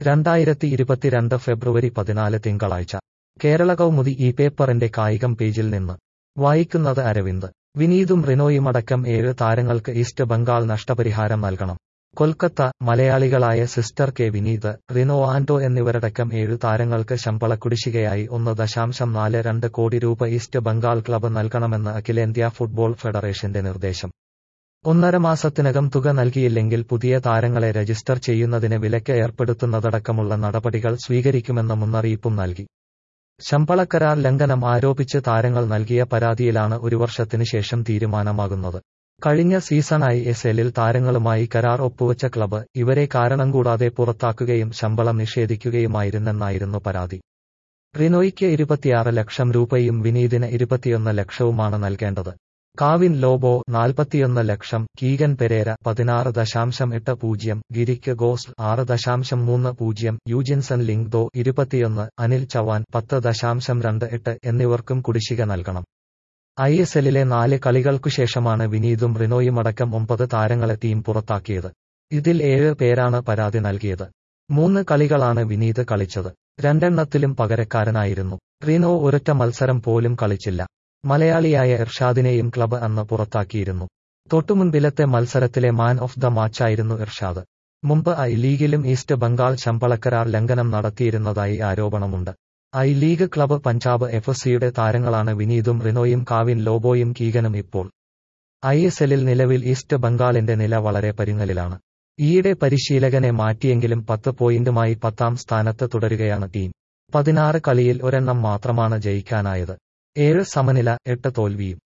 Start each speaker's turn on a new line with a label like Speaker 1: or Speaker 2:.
Speaker 1: രണ്ടായിരത്തി ഇരുപത്തിരണ്ട് ഫെബ്രുവരി പതിനാല് തിങ്കളാഴ്ച കേരള കൗമുദി ഈ പേപ്പറിന്റെ കായികം പേജിൽ നിന്ന് വായിക്കുന്നത് അരവിന്ദ് വിനീതും റിനോയുമടക്കം ഏഴ് താരങ്ങൾക്ക് ഈസ്റ്റ് ബംഗാൾ നഷ്ടപരിഹാരം നൽകണം കൊൽക്കത്ത മലയാളികളായ സിസ്റ്റർ കെ വിനീത് റിനോ ആന്റോ എന്നിവരടക്കം ഏഴു താരങ്ങൾക്ക് ശമ്പള കുടിശ്ശികയായി ഒന്ന് ദശാംശം നാല് രണ്ട് കോടി രൂപ ഈസ്റ്റ് ബംഗാൾ ക്ലബ്ബ് നൽകണമെന്ന് അഖിലേന്ത്യാ ഫുട്ബോൾ ഫെഡറേഷന്റെ നിർദ്ദേശം ഒന്നര മാസത്തിനകം തുക നൽകിയില്ലെങ്കിൽ പുതിയ താരങ്ങളെ രജിസ്റ്റർ ചെയ്യുന്നതിന് വിലക്ക് ഏർപ്പെടുത്തുന്നതടക്കമുള്ള നടപടികൾ സ്വീകരിക്കുമെന്ന മുന്നറിയിപ്പും നൽകി ശമ്പളക്കരാർ ലംഘനം ആരോപിച്ച് താരങ്ങൾ നൽകിയ പരാതിയിലാണ് ഒരു വർഷത്തിന് ശേഷം തീരുമാനമാകുന്നത് കഴിഞ്ഞ സീസണായി എസ് എല്ലിൽ താരങ്ങളുമായി കരാർ ഒപ്പുവച്ച ക്ലബ്ബ് ഇവരെ കാരണം കൂടാതെ പുറത്താക്കുകയും ശമ്പളം നിഷേധിക്കുകയുമായിരുന്നെന്നായിരുന്നു പരാതി റിനോയ്ക്ക് ഇരുപത്തിയാറ് ലക്ഷം രൂപയും വിനീതിന് ഇരുപത്തിയൊന്ന് ലക്ഷവുമാണ് നൽകേണ്ടത് കാവിൻ ലോബോ നാൽപ്പത്തിയൊന്ന് ലക്ഷം കീഗൻ പെരേര പതിനാറ് ദശാംശം എട്ട് പൂജ്യം ഗിരിക്ക് ഗോസ് ആറ് ദശാംശം മൂന്ന് പൂജ്യം യൂജിൻസൺ ലിങ്ദോ ഇരുപത്തിയൊന്ന് അനിൽ ചവാൻ പത്ത് ദശാംശം രണ്ട് എട്ട് എന്നിവർക്കും കുടിശ്ശിക നൽകണം ഐ എസ് എല്ലിലെ നാല് കളികൾക്കുശേഷമാണ് വിനീതും റിനോയുമടക്കം ഒമ്പത് താരങ്ങളെ ടീം പുറത്താക്കിയത് ഇതിൽ ഏഴ് പേരാണ് പരാതി നൽകിയത് മൂന്ന് കളികളാണ് വിനീത് കളിച്ചത് രണ്ടെണ്ണത്തിലും പകരക്കാരനായിരുന്നു റിനോ ഒരൊറ്റ മത്സരം പോലും കളിച്ചില്ല മലയാളിയായ ഇർഷാദിനെയും ക്ലബ് അന്ന് പുറത്താക്കിയിരുന്നു തൊട്ടുമുൻപിലത്തെ മത്സരത്തിലെ മാൻ ഓഫ് ദ മാച്ചായിരുന്നു ഇർഷാദ് മുമ്പ് ഐ ലീഗിലും ഈസ്റ്റ് ബംഗാൾ ശമ്പളക്കരാർ ലംഘനം നടത്തിയിരുന്നതായി ആരോപണമുണ്ട് I league club Punjab F സിയുടെ താരങ്ങളാണ് വിനീതും റിനോയും കാവിൻ ലോബോയും കീഗനും ഇപ്പോൾ ഐ എസ് എല്ലിൽ നിലവിൽ ഈസ്റ്റ് ബംഗാളിന്റെ നില വളരെ പരുങ്ങലിലാണ് ഈയിടെ പരിശീലകനെ മാറ്റിയെങ്കിലും പത്ത് പോയിന്റുമായി പത്താം സ്ഥാനത്ത് തുടരുകയാണ് ടീം പതിനാറ് കളിയിൽ ഒരെണ്ണം മാത്രമാണ് ജയിക്കാനായത് ഏഴ് സമനില എട്ട് തോൽവിയും